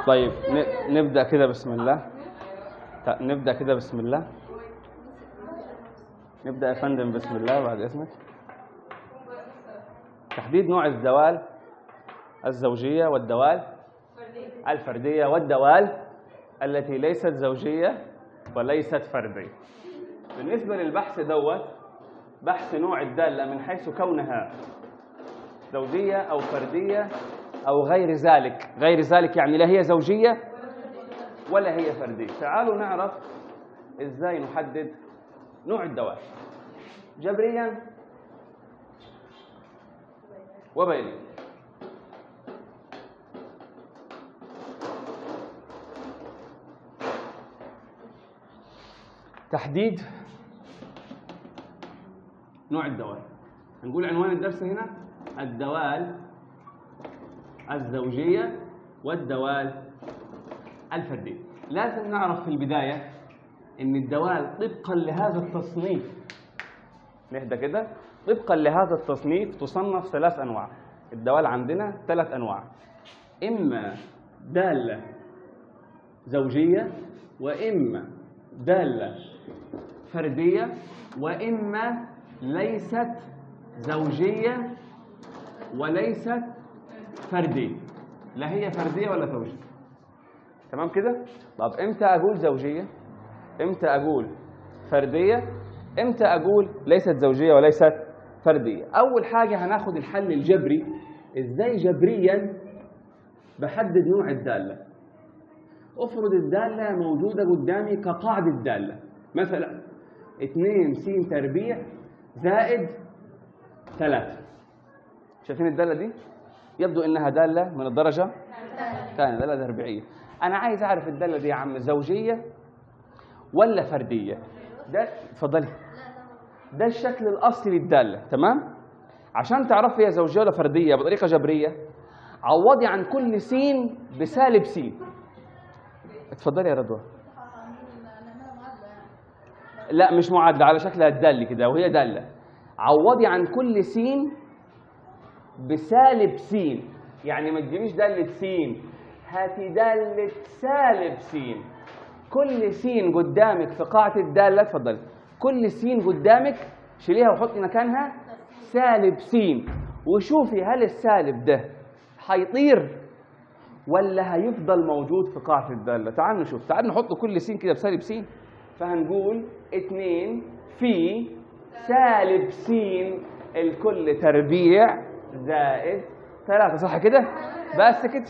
طيب ن- نبدأ كده بسم الله ت- نبدأ كده بسم الله نبدأ يا فندم بسم الله بعد اسمك تحديد نوع الدوال الزوجية والدوال الفردية والدوال التي ليست زوجية وليست فردية بالنسبة للبحث دوت بحث نوع الدالة من حيث كونها زوجية أو فردية أو غير ذلك غير ذلك يعني لا هي زوجية ولا هي فردية تعالوا نعرف إزاي نحدد نوع الدوال جبريا وبينيا تحديد نوع الدوال هنقول عنوان الدرس هنا الدوال الزوجية والدوال الفردية لازم نعرف في البداية ان الدوال طبقا لهذا التصنيف نهدى كده طبقا لهذا التصنيف تصنف ثلاث انواع الدوال عندنا ثلاث انواع اما دالة زوجية واما دالة فردية واما ليست زوجية وليست فردية لا هي فردية ولا زوجية تمام كده طب امتى اقول زوجية امتى اقول فردية امتى اقول ليست زوجية وليست فردية اول حاجة هناخد الحل الجبري ازاي جبريا بحدد نوع الدالة افرض الدالة موجودة قدامي كقاعدة دالة مثلا 2 س تربيع زائد 3 شايفين الدالة دي يبدو انها دالة من الدرجة ثانية دالة تربيعية انا عايز اعرف الدالة دي يا عم زوجية ولا فردية ده اتفضلي ده الشكل الاصلي للدالة تمام عشان تعرف هي زوجية ولا فردية بطريقة جبرية عوضي عن كل س بسالب س اتفضلي يا رضوى لا مش معادلة على شكلها الدالة كده وهي دالة عوضي عن كل س بسالب س يعني ما تجيبيش دالة س هاتي دالة سالب س كل س قدامك في قاعة الدالة اتفضلي كل س قدامك شيليها وحطي مكانها سالب س وشوفي هل السالب ده هيطير ولا هيفضل موجود في قاعة الدالة تعال نشوف تعال نحط كل س كده بسالب س فهنقول 2 في سالب س الكل تربيع زائد 3 صح كده بس كده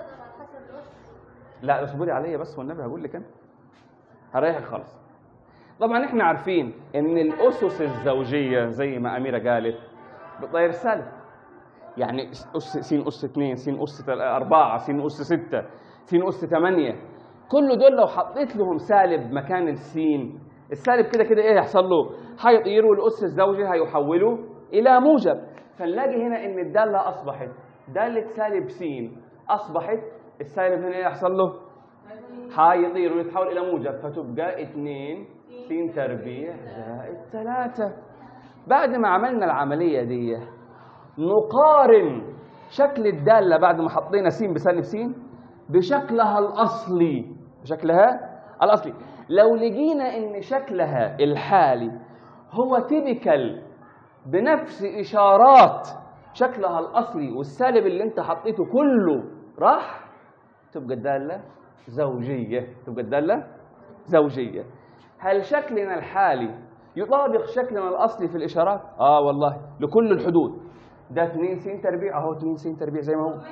لا اصبري عليا بس والنبي هقول لك انا هريحك خالص طبعا احنا عارفين ان الاسس الزوجيه زي ما اميره قالت بتطير سالب يعني اس س اس 2 س اس 4 س اس 6 س اس 8 كل دول لو حطيت لهم سالب مكان السين السالب كده كده ايه هيحصل له هيطيروا الاس الزوجي هيحولوا الى موجب فنلاقي هنا ان الداله اصبحت داله سالب س اصبحت السالب هنا ايه يحصل له هيطير ويتحول الى موجب فتبقى 2 س تربيع زائد 3 بعد ما عملنا العمليه دي نقارن شكل الداله بعد ما حطينا س بسالب س بشكلها الاصلي بشكلها الاصلي لو لقينا ان شكلها الحالي هو تيبيكال بنفس اشارات شكلها الاصلي والسالب اللي انت حطيته كله راح تبقى الداله زوجيه تبقى الداله زوجيه هل شكلنا الحالي يطابق شكلنا الاصلي في الاشارات اه والله لكل الحدود ده 2 س تربيع اهو 2 س تربيع زي ما هو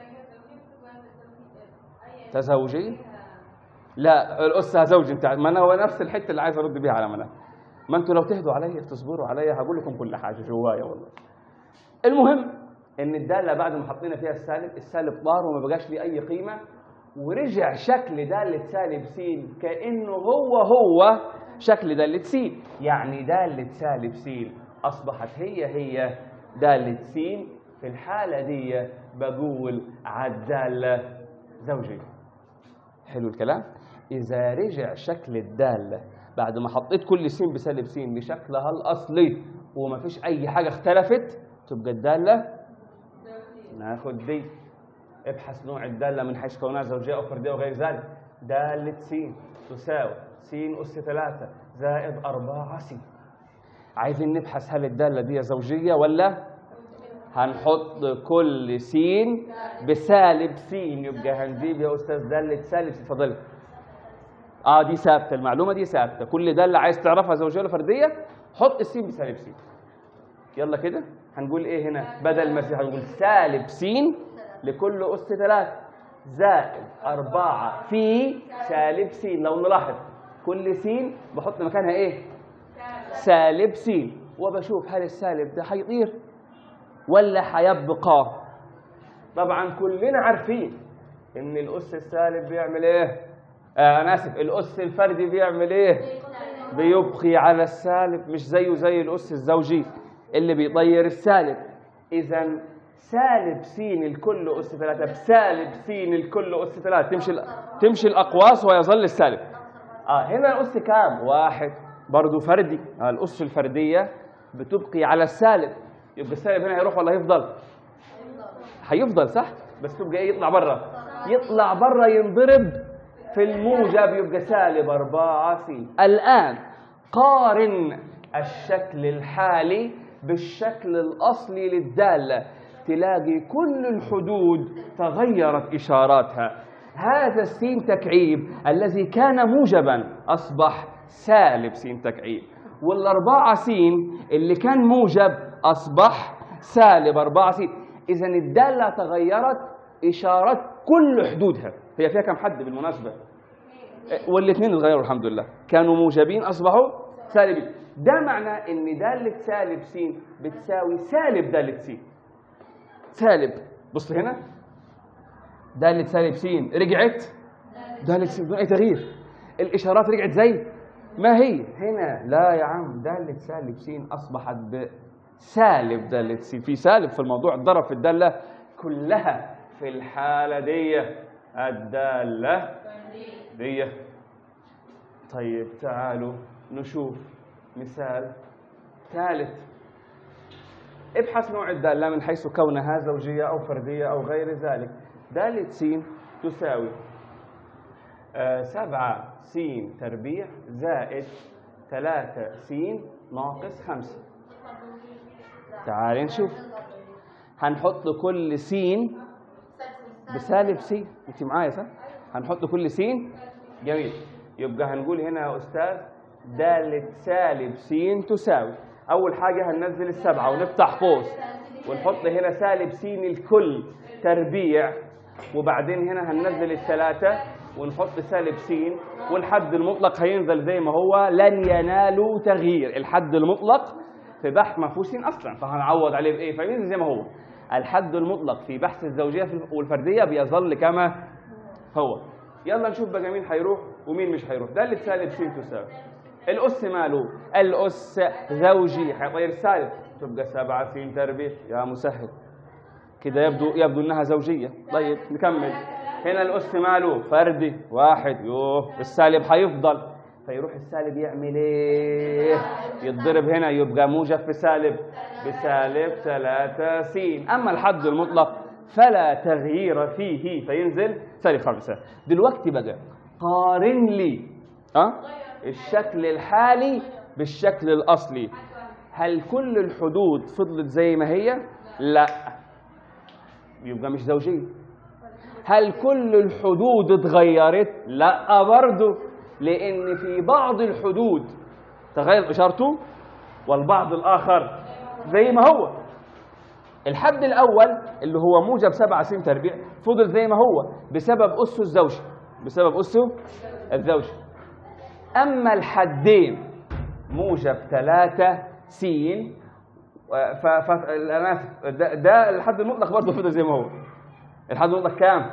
تزوجي لا الأسة زوجي انت ما انا هو نفس الحته اللي عايز ارد بيها على منى ما انتوا لو تهدوا عليا تصبروا عليا هقول لكم كل حاجه جوايا والله المهم ان الداله بعد ما حطينا فيها السالب السالب طار وما بقاش ليه اي قيمه ورجع شكل داله سالب س كانه هو هو شكل داله س يعني داله سالب س اصبحت هي هي داله س في الحاله دي بقول عالداله زوجيه حلو الكلام إذا رجع شكل الدالة بعد ما حطيت كل س بسالب س بشكلها الأصلي وما فيش أي حاجة اختلفت تبقى الدالة ناخد دي ابحث نوع الدالة من حيث كونها زوجية أو فردية وغير ذلك دالة س تساوي س أس 3 زائد 4 س عايزين نبحث هل الدالة دي زوجية ولا هنحط كل س بسالب س يبقى هنجيب يا أستاذ دالة سالب س اتفضل اه دي ثابتة المعلومة دي ثابتة كل دالة عايز تعرفها زوجية ولا فردية حط الس بسالب س يلا كده هنقول ايه هنا بدل ما س هنقول سالب س لكل أس 3 زائد 4 في سالب س لو نلاحظ كل س بحط مكانها ايه سالب س وبشوف هل السالب ده هيطير ولا هيبقى طبعا كلنا عارفين ان الاس السالب بيعمل ايه آه انا اسف الاس الفردي بيعمل ايه بيبقي على السالب مش زيه زي الاس الزوجي اللي بيطير السالب اذا سالب س الكل اس 3 بسالب س الكل اس 3 تمشي ال- تمشي الاقواس ويظل السالب اه هنا الاس كام واحد برضه فردي آه الاس الفرديه بتبقي على السالب يبقى السالب هنا هيروح ولا هيفضل هيفضل صح بس تبقى ايه يطلع بره يطلع بره ينضرب في الموجب يبقى سالب 4 س الان قارن الشكل الحالي بالشكل الاصلي للداله تلاقي كل الحدود تغيرت اشاراتها هذا السين تكعيب الذي كان موجبا اصبح سالب سين تكعيب والاربعه سين اللي كان موجب اصبح سالب أربعة سين إذا الدالة تغيرت إشارات كل حدودها هي فيها كم حد بالمناسبة والاثنين اتغيروا الحمد لله كانوا موجبين أصبحوا سالبين ده معناه إن دالة سالب س بتساوي سالب دالة س سالب بص هنا دالة سالب س رجعت دالة س بدون أي تغيير الإشارات رجعت زي ما هي هنا لا يا عم دالة سالب س أصبحت بسالب دالة س في سالب في الموضوع اتضرب في الدالة كلها في الحالة دي الدالة دي طيب تعالوا نشوف مثال ثالث ابحث نوع الدالة من حيث كونها زوجية أو فردية أو غير ذلك دالة س تساوي آه، سبعة س تربيع زائد ثلاثة س ناقص خمسة تعالي نشوف هنحط كل س بسالب س انت معايا صح؟ هنحط كل س جميل يبقى هنقول هنا يا استاذ دالة سالب س تساوي أول حاجة هننزل السبعة ونفتح قوس ونحط هنا سالب س الكل تربيع وبعدين هنا هننزل الثلاثة ونحط سالب س والحد المطلق هينزل زي ما هو لن ينالوا تغيير الحد المطلق في بحث ما فيهوش س اصلا فهنعوض عليه بايه فينزل زي ما هو الحد المطلق في بحث الزوجيه في- والفرديه بيظل كما هو يلا نشوف بقى مين هيروح ومين مش هيروح ده اللي سالب س تساوي الاس ماله الاس زوجي هيطير السالب تبقى 7 س تربيع يا مسهل كده يبدو يبدو انها زوجيه طيب نكمل هنا الاس ماله فردي واحد يوه السالب هيفضل فيروح السالب يعمل ايه يتضرب هنا يبقى موجب في سالب بسالب 3 س اما الحد المطلق فلا تغيير فيه فينزل سالب 5 دلوقتي بقى قارن لي اه الشكل الحالي بالشكل الاصلي هل كل الحدود فضلت زي ما هي لا يبقى مش زوجيه هل كل الحدود اتغيرت لا برضه لان في بعض الحدود تغير اشارته والبعض الاخر زي ما هو الحد الاول اللي هو موجب 7 س تربيع فضل زي ما هو بسبب اسه الزوجي بسبب اسه الزوجي اما الحدين موجب 3 س ف ف انا اسف ده, ده الحد المطلق برضه فضل زي ما هو الحد المطلق كام؟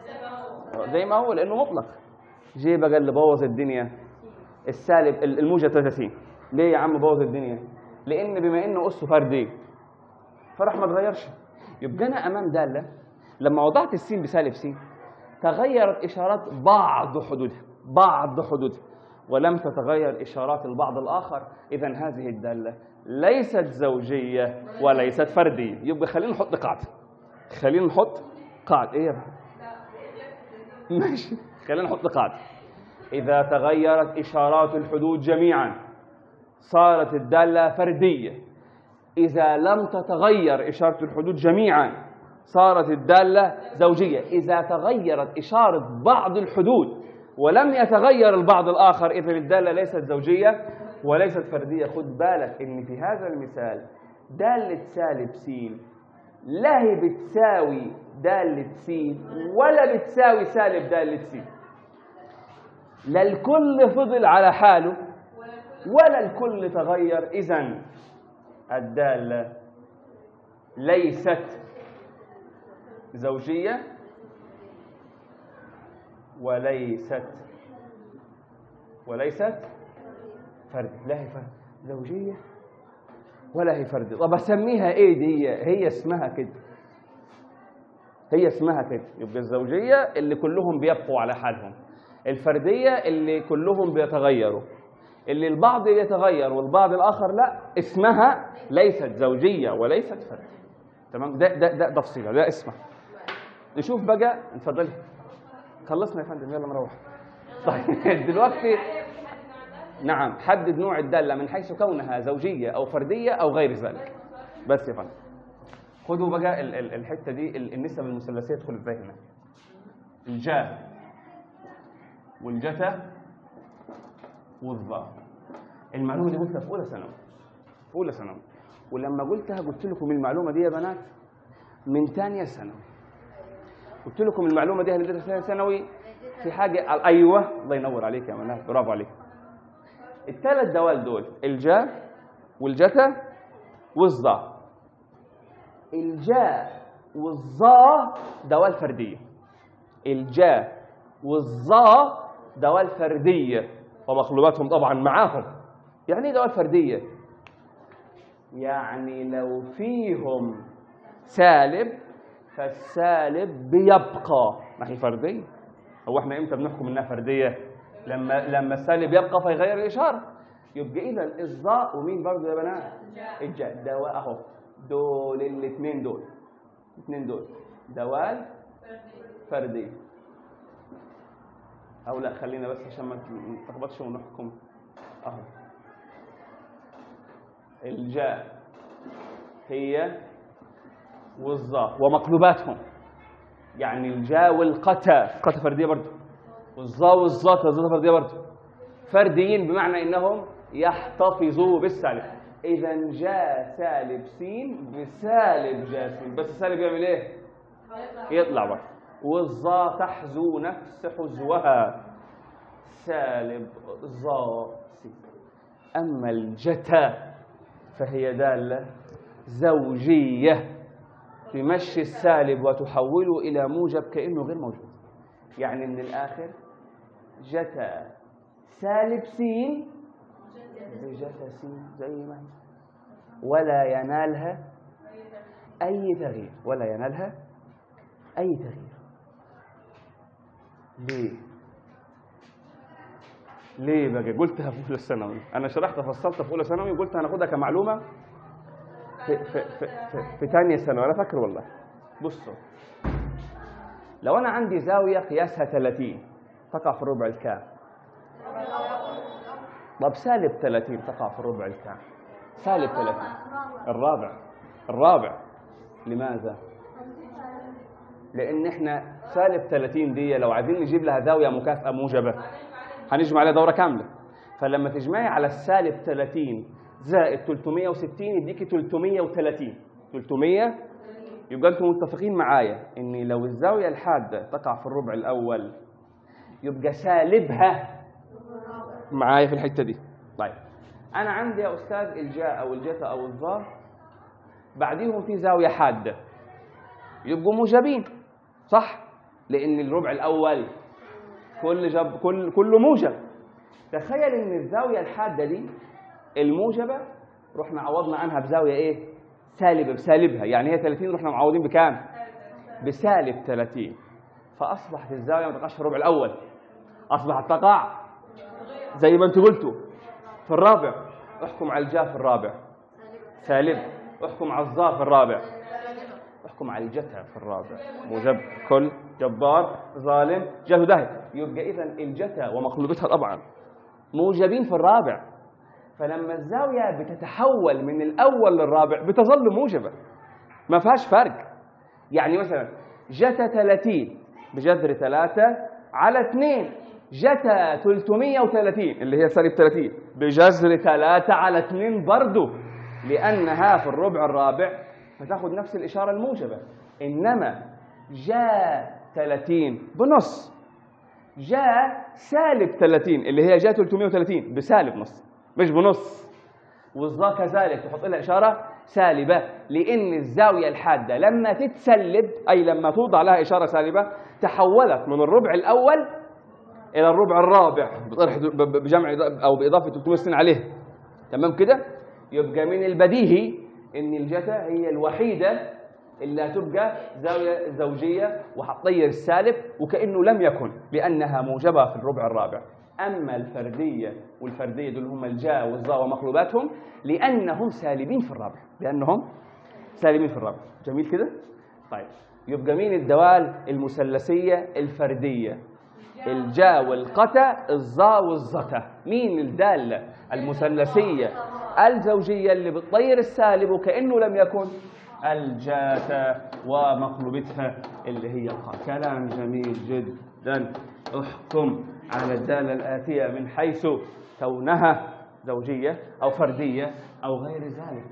زي ما هو لانه مطلق جه بقى اللي بوظ الدنيا السالب الموجب 30 ليه يا عم بوظ الدنيا؟ لان بما انه اسه فردي فراح ما اتغيرش يبقى انا امام داله لما وضعت السين بسالب س تغيرت اشارات بعض حدودها بعض حدودها ولم تتغير اشارات البعض الاخر اذا هذه الداله ليست زوجيه وليست فرديه يبقى خلينا نحط قاعده خلينا نحط قاعدة ايه يا ابني؟ ماشي خلينا نحط قاعدة إذا تغيرت إشارات الحدود جميعا صارت الدالة فردية إذا لم تتغير إشارة الحدود جميعا صارت الدالة زوجية إذا تغيرت إشارة بعض الحدود ولم يتغير البعض الآخر إذا الدالة ليست زوجية وليست فردية خد بالك إن في هذا المثال دالة سالب س لا هي بتساوي دالة س ولا بتساوي سالب دالة س لا الكل فضل على حاله ولا الكل تغير إذا الدالة ليست زوجية وليست وليست فرد لا هي فرد زوجية ولا هي فرد طب اسميها ايه دي هي اسمها كده هي اسمها كده يبقى الزوجية اللي كلهم بيبقوا على حالهم الفردية اللي كلهم بيتغيروا اللي البعض يتغير والبعض الآخر لا اسمها ليست زوجية وليست فردية تمام ده ده ده تفصيلة ده اسمها نشوف بقى اتفضلي خلصنا يا فندم يلا نروح طيب دلوقتي نعم حدد نوع الدالة من حيث كونها زوجية أو فردية أو غير ذلك بس يا فندم خدوا بقى ال- ال- الحتة دي ال- النسب المثلثية تدخل ازاي هنا الجاء والجتا والظا المعلومة دي قلتها في أولى ثانوي في أولى ثانوي ولما قلتها قلت لكم المعلومة دي يا بنات من ثانية ثانوي قلت لكم المعلومة دي هندسة ثانية ثانوي في حاجة أيوه الله ينور عليك يا منال برافو عليك الثلاث دوال دول الجاء والجتا والظا الجاء والظا دوال فردية الجاء والظا دوال فردية ومخلوباتهم طبعا معاهم يعني ايه دوال فردية يعني لو فيهم سالب فالسالب بيبقى ما هي فردية هو احنا امتى بنحكم انها فردية لما لما السالب يبقى فيغير الاشارة يبقى اذا الظاء ومين برضه يا بنات الجاء دواء اهو دول الاثنين دول الاثنين دول دوال فردية او لا خلينا بس عشان ما نتلخبطش ونحكم اهو الجاء هي والظاء ومقلوباتهم يعني الجاء والقتا قتا فرديه برضه والظاء والظاء تظل فرديه برضه فرديين بمعنى انهم يحتفظوا بالسالب اذا جاء سالب س بسالب جاء س بس السالب يعمل ايه يطلع بره والظاء تحذو نفس حزوها سالب ظاء س اما الجتا فهي داله زوجيه تمشي السالب وتحوله إلى موجب كأنه غير موجود يعني من الآخر جتا سالب س بجتا س زي ما هي ولا ينالها أي تغيير ولا ينالها أي تغيير ليه؟ ليه بقى قلتها في اولى ثانوي انا شرحت فصلت في اولى ثانوي وقلت هناخدها كمعلومه في في في في, في ثانيه ثانوي انا فاكر والله بصوا لو انا عندي زاويه قياسها 30 تقع في الربع الكام طب سالب 30 تقع في الربع الكام سالب 30 الرابع الرابع لماذا لان احنا سالب 30 دي لو عايزين نجيب لها زاويه مكافئه موجبه هنجمع عليها دوره كامله فلما تجمعي على السالب 30 زائد 360 يديكي 330 300 يبقى انتم متفقين معايا ان لو الزاويه الحاده تقع في الربع الاول يبقى سالبها معايا في الحته دي طيب انا عندي يا استاذ الجاء او الجتا او الظا بعديهم في زاويه حاده يبقوا موجبين صح لان الربع الاول كل جب كل كله موجب تخيل ان الزاويه الحاده دي الموجبه رحنا عوضنا عنها بزاويه ايه سالبه بسالبها يعني هي 30 رحنا معوضين بكام بسالب 30 فاصبحت الزاويه ما تقعش في الربع الاول اصبحت تقع زي ما انتوا قلتوا في الرابع احكم على الجاء في الرابع سالب احكم على الظا في الرابع احكم على الجتا في الرابع موجب كل جبار ظالم جهل داهي يبقى اذا الجتا ومقلوبتها طبعا موجبين في الرابع فلما الزاويه بتتحول من الاول للرابع بتظل موجبه ما فيهاش فرق يعني مثلا جتا 30 بجذر 3 على 2 جتا 330 اللي هي سالب 30 بجذر 3 على 2 برضه لأنها في الربع الرابع فتاخذ نفس الإشارة الموجبة إنما جاء 30 بنص جاء سالب 30 اللي هي جاء 330 بسالب نص مش بنص والظا كذلك تحط لها إشارة سالبة لأن الزاوية الحادة لما تتسلب أي لما توضع لها إشارة سالبة تحولت من الربع الأول إلى الربع الرابع بطرح بجمع أو بإضافة 360 عليه تمام كده؟ يبقى من البديهي إن الجتا هي الوحيدة اللي هتبقى زاوية زوجية وهتطير السالب وكأنه لم يكن لأنها موجبة في الربع الرابع أما الفردية والفردية دول هم الجاء والظاء ومقلوباتهم لأنهم سالبين في الرابع لأنهم سالبين في الرابع جميل كده؟ طيب يبقى مين الدوال المثلثية الفردية الجاء والقتا الظاء والزتا مين الدالة المثلثية الزوجية اللي بتطير السالب وكأنه لم يكن الجاتا ومقلوبتها اللي هي القاء كلام جميل جدا احكم على الدالة الآتية من حيث كونها زوجية أو فردية أو غير ذلك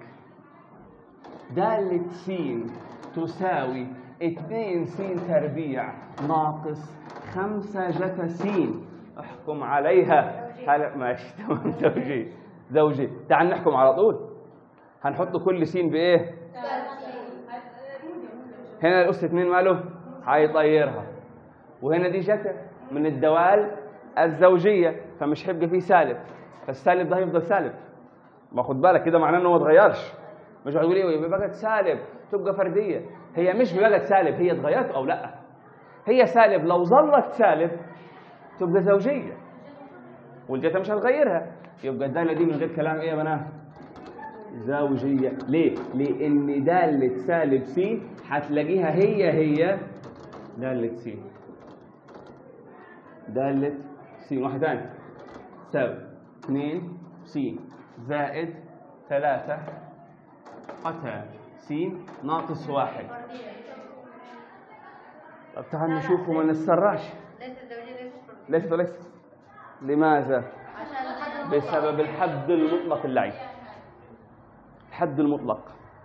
دالة س تساوي 2 س تربيع ناقص 5 جتا س احكم عليها حال ماشي تمام زوجي زوجي تعال نحكم على طول هنحط كل س بايه هنا الاس 2 ماله هيطيرها وهنا دي جتا من الدوال الزوجيه فمش هيبقى فيه سالب فالسالب ده هيفضل سالب ما خد بالك كده معناه انه ما اتغيرش مش هتقول ايه يبقى بقت سالب تبقى فرديه هي مش بقت سالب هي اتغيرت او لا هي سالب لو ظلت سالب تبقى زوجيه والجتا مش هتغيرها يبقى الداله دي من غير كلام ايه يا بنات زوجيه ليه لان داله سالب س هتلاقيها هي هي داله س داله س واحد ثاني تساوي 2 س زائد 3 قتا س ناقص واحد طب تعال نشوف وما نتسرعش ليس الزوجية ليس الفردية ليس ليس لماذا؟ عشان الحد بسبب الحد المطلق اللعين الحد المطلق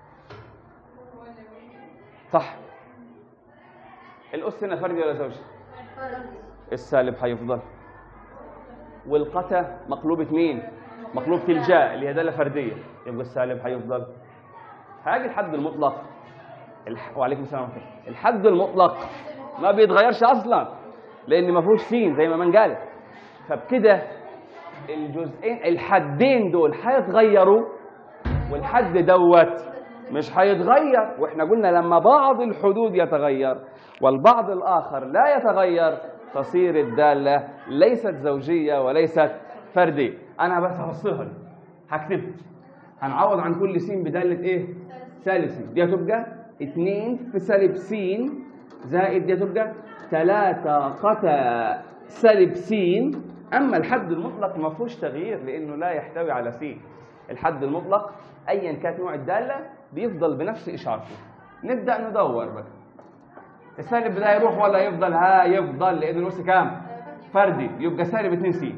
صح الأس هنا فردي ولا زوجي؟ السالب هيفضل والقتا مقلوبة مين؟ مقلوبة الجاء اللي هي دالة فردية يبقى السالب هيفضل هاجي الحد المطلق الح... وعليكم السلام ورحمة الله الحد المطلق ما بيتغيرش أصلا لأن ما فيهوش سين زي ما من قال فبكده الجزئين الحدين دول هيتغيروا والحد دوت مش هيتغير واحنا قلنا لما بعض الحدود يتغير والبعض الآخر لا يتغير تصير الدالة ليست زوجية وليست فردية أنا بس هفصلها لي. هكتبها هنعوض عن كل س بدالة إيه؟ سالب س دي هتبقى 2 في سالب س زائد دي هتبقى 3 قتا سالب س أما الحد المطلق ما فيهوش تغيير لأنه لا يحتوي على س الحد المطلق أيا كانت نوع الدالة بيفضل بنفس إشارته نبدأ ندور بقى السالب ده يروح ولا يفضل ها يفضل لان الوس كام فردي يبقى سالب 2 س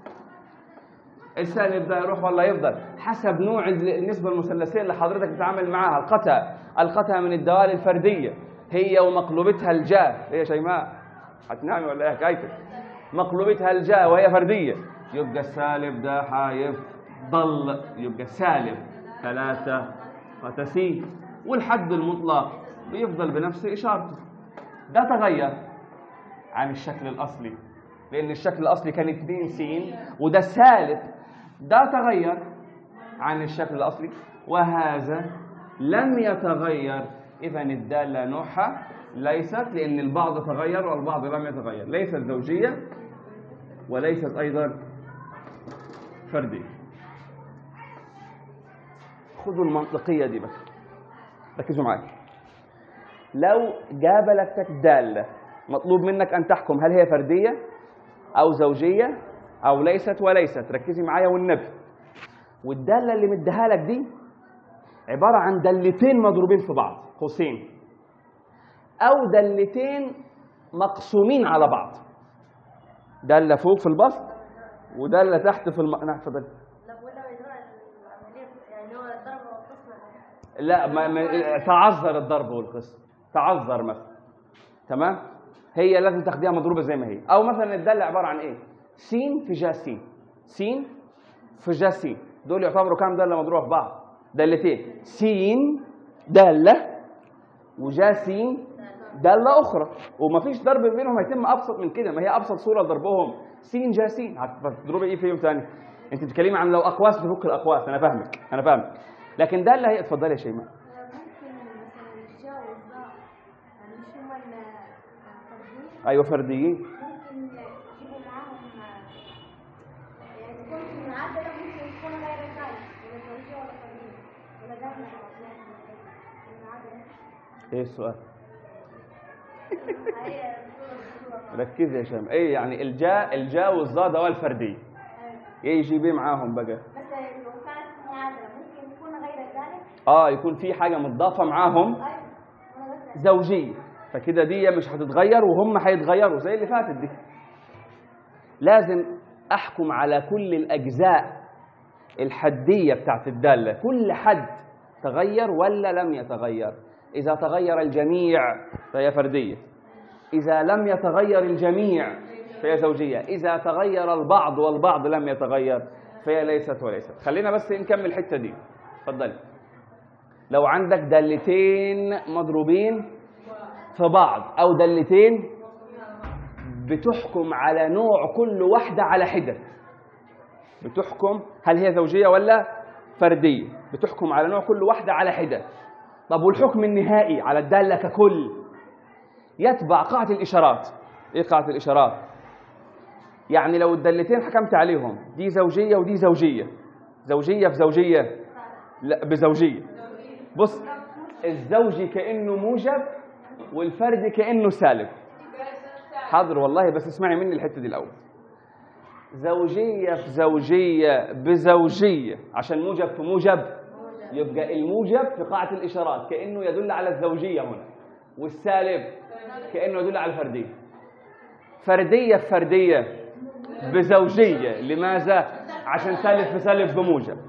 السالب ده يروح ولا يفضل حسب نوع النسبه المثلثيه اللي حضرتك بتتعامل معاها القتا القتا من الدوال الفرديه هي ومقلوبتها الجاء هي شيماء هتنامي ولا ايه حكايتك مقلوبتها الجاء وهي فرديه يبقى السالب ده هيفضل يبقى سالب 3 قتا س والحد المطلق بيفضل بنفس اشارته ده تغير عن الشكل الأصلي لأن الشكل الأصلي كان 2 س وده سالب ده تغير عن الشكل الأصلي وهذا لم يتغير إذا الدالة نوعها ليست لأن البعض تغير والبعض لم يتغير ليست زوجية وليست أيضا فردية خذوا المنطقية دي بس ركزوا معايا لو جابلتك دالة مطلوب منك أن تحكم هل هي فردية أو زوجية أو ليست وليست ركزي معايا والنبي والدالة اللي مديها لك دي عبارة عن دلتين مضروبين في بعض قوسين أو دلتين مقسومين على بعض دالة فوق في البسط ودالة تحت في الم... نعم اتفضل لا ولا يدور العملية يعني هو الضرب والقسمة لا ما ما تعذر الضرب والقسم تعذر مثلا تمام هي لازم تاخديها مضروبه زي ما هي او مثلا الداله عباره عن ايه س في جا س س في جا س دول يعتبروا كام داله مضروبه في بعض دالتين س داله وجا س داله اخرى ومفيش ضرب بينهم هيتم ابسط من كده ما هي ابسط صوره لضربهم س جا س هتضربي ايه فيهم تاني انت بتتكلمي عن لو اقواس تفك الاقواس انا فاهمك انا فاهمك لكن داله هي اتفضلي يا شيماء ممكن مثلا الجو والضاء يعني مش هما الفردين ايوه فرديين ممكن يجيبوا معاهم يعني تكون في المعادلة ممكن تكون غير ذلك ولا زوجية ولا فردية ولا داخلة المعادلة ايه السؤال هي ركزي يا شيماء ايه يعني الجاء الجاء والظا دوال فرديه ايه يجيبيه معاهم بقى مثلا لو كانت معادلة ممكن تكون غير ذلك اه يكون في حاجه متضافه معاهم أيوة أنا بسأل زوجيه فكده دي مش هتتغير وهم هيتغيروا زي اللي فاتت دي لازم احكم على كل الاجزاء الحديه بتاعت الداله كل حد تغير ولا لم يتغير اذا تغير الجميع فهي فرديه اذا لم يتغير الجميع فهي زوجيه اذا تغير البعض والبعض لم يتغير فهي ليست وليست خلينا بس نكمل الحته دي اتفضلي لو عندك دالتين مضروبين في بعض او دالتين بتحكم على نوع كل واحده على حده بتحكم هل هي زوجيه ولا فرديه بتحكم على نوع كل واحده على حده طب والحكم النهائي على الداله ككل يتبع قاعده الاشارات ايه قاعده الاشارات يعني لو الدالتين حكمت عليهم دي زوجيه ودي زوجيه زوجيه في زوجيه لا بزوجيه بص الزوجي كانه موجب والفردي كانه سالب حاضر والله بس اسمعي مني الحته دي الاول زوجيه في زوجيه بزوجيه عشان موجب في موجب يبقى الموجب في قاعده الاشارات كانه يدل على الزوجيه هنا والسالب كانه يدل على الفرديه فرديه في فرديه بزوجيه لماذا عشان سالب في سالب بموجب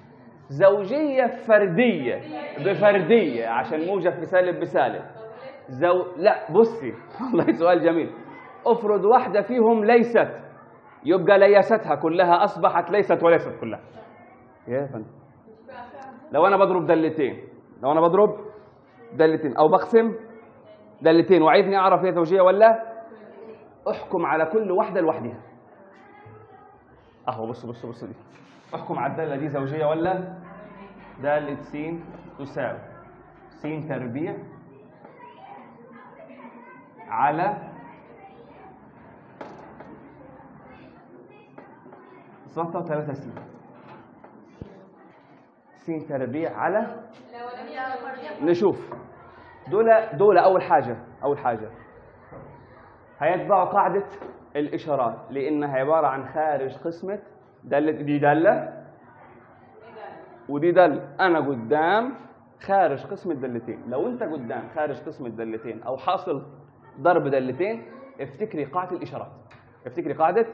زوجية فردية بفردية عشان موجب في سالب بسالب زو... لا بصي والله سؤال جميل افرض واحدة فيهم ليست يبقى ليستها كلها أصبحت ليست وليست كلها يا فندم لو أنا بضرب دلتين لو أنا بضرب دلتين أو بقسم دلتين وعايزني أعرف هي زوجية ولا أحكم على كل واحدة لوحدها أهو بص بص بص دي احكم على الدالة دي زوجية ولا دالة س تساوي س تربيع على صفة وثلاثة س س تربيع على نشوف دول دول أول حاجة أول حاجة هيتبعوا قاعدة الإشارات لأنها عبارة عن خارج قسمة دالة دي دالة ودي دالة أنا قدام خارج قسم الدالتين لو أنت قدام خارج قسم الدالتين أو حاصل ضرب دالتين افتكري قاعدة الإشارات افتكري قاعدة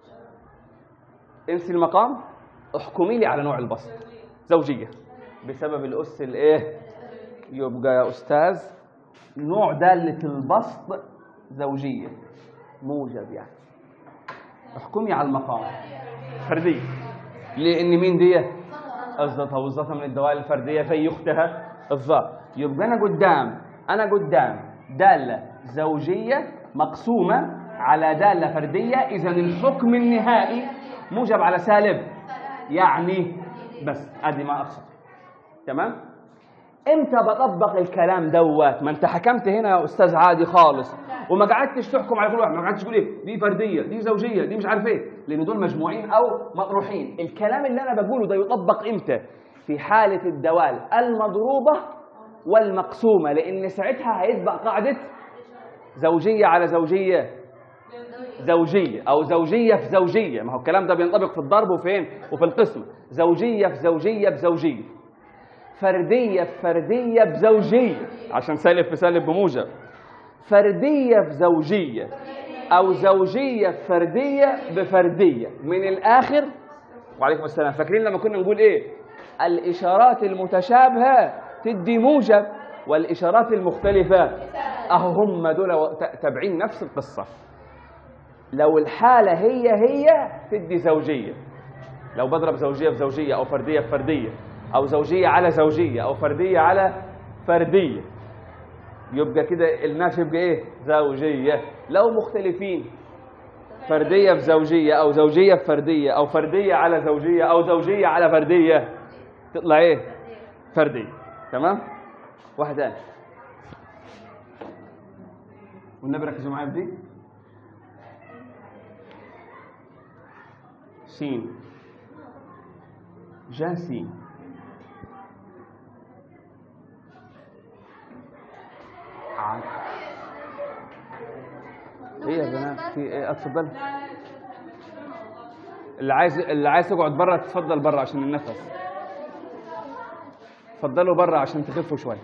انسي المقام احكمي لي على نوع البسط زوجية بسبب الأس الإيه يبقى يا أستاذ نوع دالة البسط زوجية موجب يعني احكمي على المقام فردية لأن مين دي؟ الزطة والزطة من الدوال الفردية زي أختها الظا يبقى أنا قدام أنا قدام دالة زوجية مقسومة على دالة فردية إذا الحكم النهائي موجب على سالب يعني بس أدي ما أقصد تمام؟ امتى بطبق الكلام دوت ما انت حكمت هنا يا استاذ عادي خالص وما قعدتش تحكم على كل واحد ما قعدتش تقول ايه دي فرديه دي زوجيه دي مش عارف ايه لان دول مجموعين او مطروحين الكلام اللي انا بقوله ده يطبق امتى في حاله الدوال المضروبه والمقسومة لأن ساعتها هيتبقى قاعدة زوجية على زوجية زوجية أو زوجية في زوجية ما هو الكلام ده بينطبق في الضرب وفين وفي القسم زوجية في زوجية بزوجية فردية في فردية بزوجية عشان سالب في سالب بموجب فردية في زوجية أو زوجية في فردية بفردية من الآخر وعليكم السلام فاكرين لما كنا نقول إيه الإشارات المتشابهة تدي موجب والإشارات المختلفة أهو هم دول و- ت- تابعين نفس القصة لو الحالة هي هي تدي زوجية لو بضرب زوجية في زوجية أو فردية في فردية أو زوجية على زوجية أو فردية على فردية يبقى كده الناس يبقى إيه زوجية لو مختلفين فردية في زوجية أو زوجية في فردية أو فردية على زوجية أو زوجية على فردية تطلع إيه فردية تمام واحد تاني والنبي ركزوا معايا في دي سين جان سين عاد. ايه يا بنات في ايه اتفضل اللي عايز اللي عايز تقعد بره تتفضل بره عشان النفس اتفضلوا بره عشان تخفوا شويه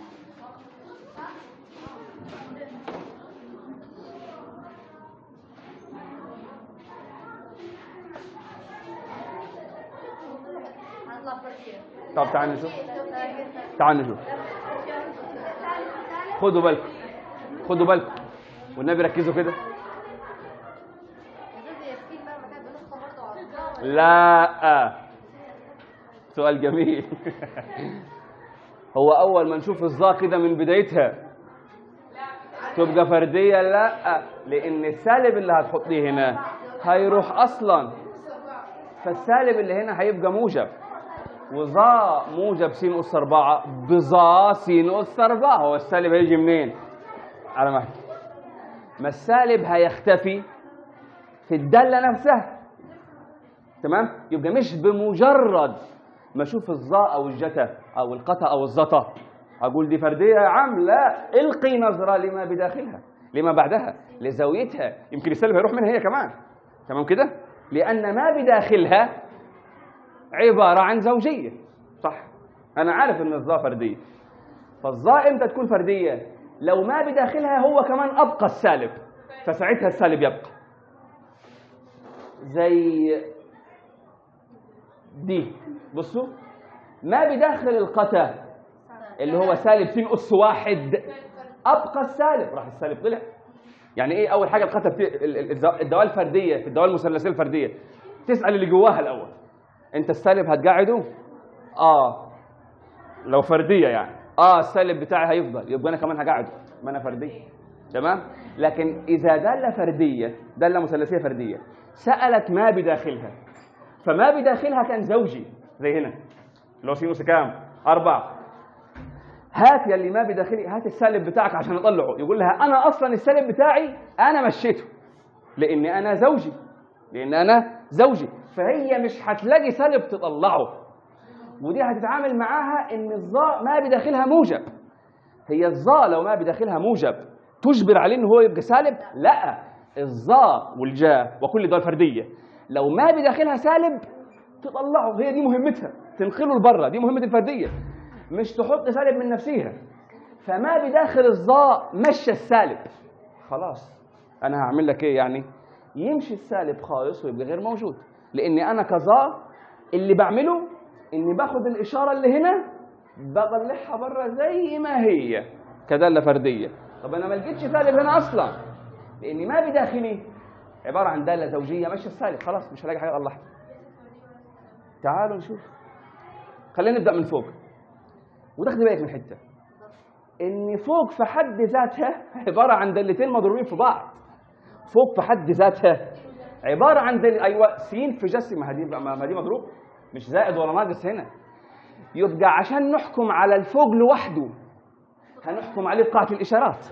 هطلع فرشة طب تعال نشوف تعال نشوف خدوا بالكم خدوا بالكم والنبي ركزوا كده ياسين بقى ما كانت بنسخة برضه على لا سؤال جميل هو اول ما نشوف الظا كده من بدايتها تبقى فرديه لا لان السالب اللي هتحطيه هنا هيروح اصلا فالسالب اللي هنا هيبقى موجب وظا موجب س اس 4 بظا س اس 4 هو السالب هيجي منين؟ على ما أحكي. ما السالب هيختفي في الداله نفسها تمام يبقى مش بمجرد ما اشوف الظاء او الجتا او القتا او الزتا اقول دي فرديه يا عم لا القي نظره لما بداخلها لما بعدها لزاويتها يمكن السالب هيروح منها هي كمان تمام كده لان ما بداخلها عباره عن زوجيه صح انا عارف ان الظاء فرديه فالظاء امتى تكون فرديه لو ما بداخلها هو كمان ابقى السالب فساعتها السالب يبقى زي دي بصوا ما بداخل القتا اللي هو سالب س اس واحد ابقى السالب راح السالب طلع يعني ايه اول حاجه القتا في ال- ال- الز- الدوال الفرديه في الدوال المثلثيه الفرديه تسال اللي جواها الاول انت السالب هتقعده اه لو فرديه يعني اه السالب بتاعي هيفضل يبقى انا كمان هقعده ما انا فرديه تمام لكن اذا داله فرديه داله مثلثيه فرديه سالت ما بداخلها فما بداخلها كان زوجي زي هنا اللي هو سينوس كام؟ أربعة هات يلي ما بداخلي هات السالب بتاعك عشان اطلعه يقول لها انا اصلا السالب بتاعي انا مشيته لاني انا زوجي لان انا زوجي فهي مش هتلاقي سالب تطلعه ودي هتتعامل معاها ان الظاء ما بداخلها موجب هي الظاء لو ما بداخلها موجب تجبر عليه ان هو يبقى سالب لا الظاء والجاء وكل دول فرديه لو ما بداخلها سالب تطلعه هي دي مهمتها تنقله لبره دي مهمه الفرديه مش تحط سالب من نفسها فما بداخل الظاء مشى السالب خلاص انا هعمل لك ايه يعني يمشي السالب خالص ويبقى غير موجود لاني انا كظاء اللي بعمله اني باخد الاشاره اللي هنا بطلعها بره زي ما هي كداله فرديه طب انا ما لقيتش سالب هنا اصلا لاني ما بداخلي عباره عن داله زوجيه ماشيه السالب خلاص مش هلاقي حاجه اطلعها تعالوا نشوف خلينا نبدا من فوق وتاخدي بالك من حته ان فوق في حد ذاتها عباره عن دالتين مضروبين في بعض فوق في حد ذاتها عباره عن دل... ايوه س في جس ما دي ما دي مضروب مش زائد ولا ناقص هنا يبقى عشان نحكم على الفوق لوحده هنحكم عليه بقاعه الاشارات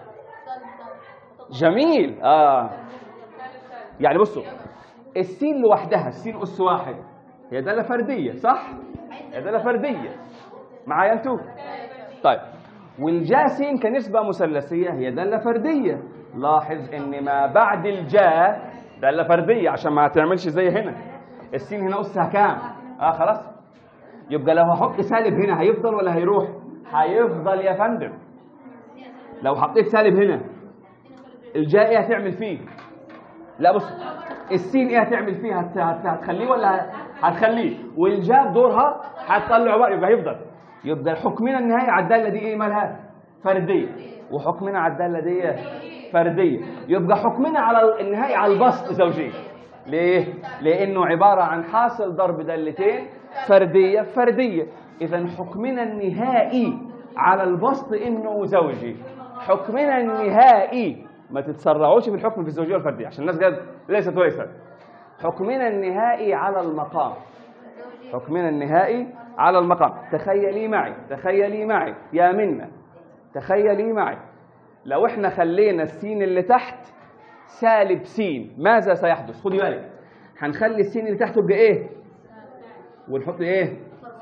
جميل اه يعني بصوا السين لوحدها السين اس واحد هي داله فرديه صح؟ هي داله فرديه معايا انتوا؟ طيب والجا س كنسبة مثلثية هي دالة فردية لاحظ ان ما بعد الجا دالة فردية عشان ما تعملش زي هنا السين هنا أسها كام؟ اه خلاص يبقى لو هحط سالب هنا هيفضل ولا هيروح؟ هيفضل يا فندم لو حطيت سالب هنا الجاء ايه هتعمل فيه؟ لا بص السين ايه هتعمل فيه؟ هت... هت... هتخليه ولا هتخليه؟ والجاء بدورها هتطلع بقى يبقى هيفضل يبقى حكمنا النهائي على الداله دي ايه مالها؟ فرديه وحكمنا على الداله دي فرديه يبقى حكمنا على النهائي على البسط زوجيه ليه؟ لانه عباره عن حاصل ضرب دالتين فرديه فرديه اذا حكمنا النهائي على البسط انه زوجي حكمنا النهائي ما تتسرعوش في الحكم في الزوجيه والفرديه عشان الناس قالت ليست وليست حكمنا النهائي على المقام حكمنا النهائي على المقام تخيلي معي تخيلي معي يا منى تخيلي معي لو احنا خلينا السين اللي تحت سالب سين ماذا سيحدث خدي بالك هنخلي السين اللي تحت تبقى ايه ونحط ايه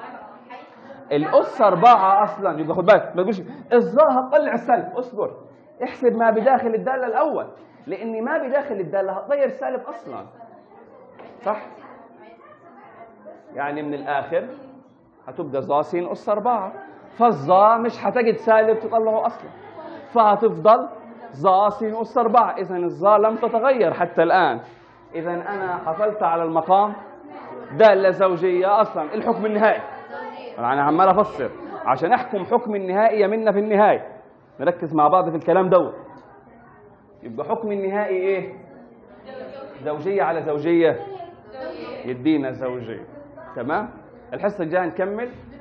الاس أربعة أصلا يبقى خد بالك ما تقولش الظاهر هتطلع السالب اصبر احسب ما بداخل الدالة الأول لأن ما بداخل الدالة هتغير السالب أصلا صح؟ يعني من الآخر هتبقى ظا س أس أربعة فالظا مش هتجد سالب تطلعه أصلا فهتفضل ظا س أس أربعة إذا الظا لم تتغير حتى الآن إذا أنا حصلت على المقام دالة زوجية أصلا الحكم النهائي أنا عمال أفسر عشان أحكم حكم النهائي يمنا في النهاية نركز مع بعض في الكلام دوت يبقى حكم النهائي إيه؟ زوجية على زوجية يدينا زوجية تمام؟ الحصة الجاية نكمل